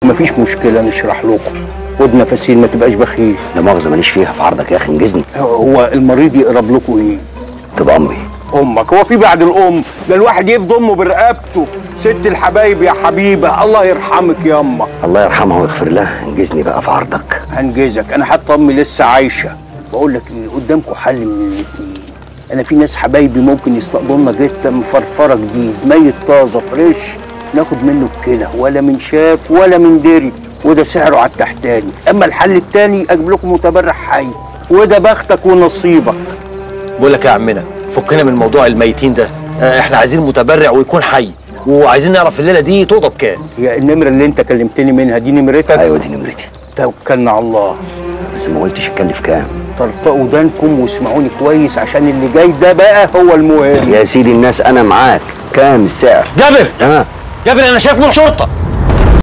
مفيش مشكله نشرح لكم خد نفسين ما تبقاش بخيل لا مؤاخذه ماليش فيها في عرضك يا اخي انجزني هو المريض يقرب لكم ايه تبقى امي امك هو في بعد الام ده الواحد يفضي امه برقبته ست الحبايب يا حبيبه الله يرحمك يا اما الله يرحمها ويغفر لها انجزني بقى في عرضك هنجزك انا حتى امي لسه عايشه بقول لك ايه قدامكم حل من الاتنين انا في ناس حبايبي ممكن يستقبلوا لنا جته مفرفره جديد ميت طازه فريش ناخد منه الكلى ولا من شاف ولا من دري وده سعره على التحتاني اما الحل التاني اجيب لكم متبرع حي وده بختك ونصيبك بقول لك يا عمنا فكنا من موضوع الميتين ده آه، احنا عايزين متبرع ويكون حي وعايزين نعرف الليله دي تقضى بكام هي النمره اللي انت كلمتني منها دي نمرتك ايوه دي نمرتي توكلنا على الله بس ما قلتش اتكلف كام طرطقوا ودانكم واسمعوني كويس عشان اللي جاي ده بقى هو المهم يا سيدي الناس انا معاك كام السعر جابر اه جابر انا شايف نور شرطه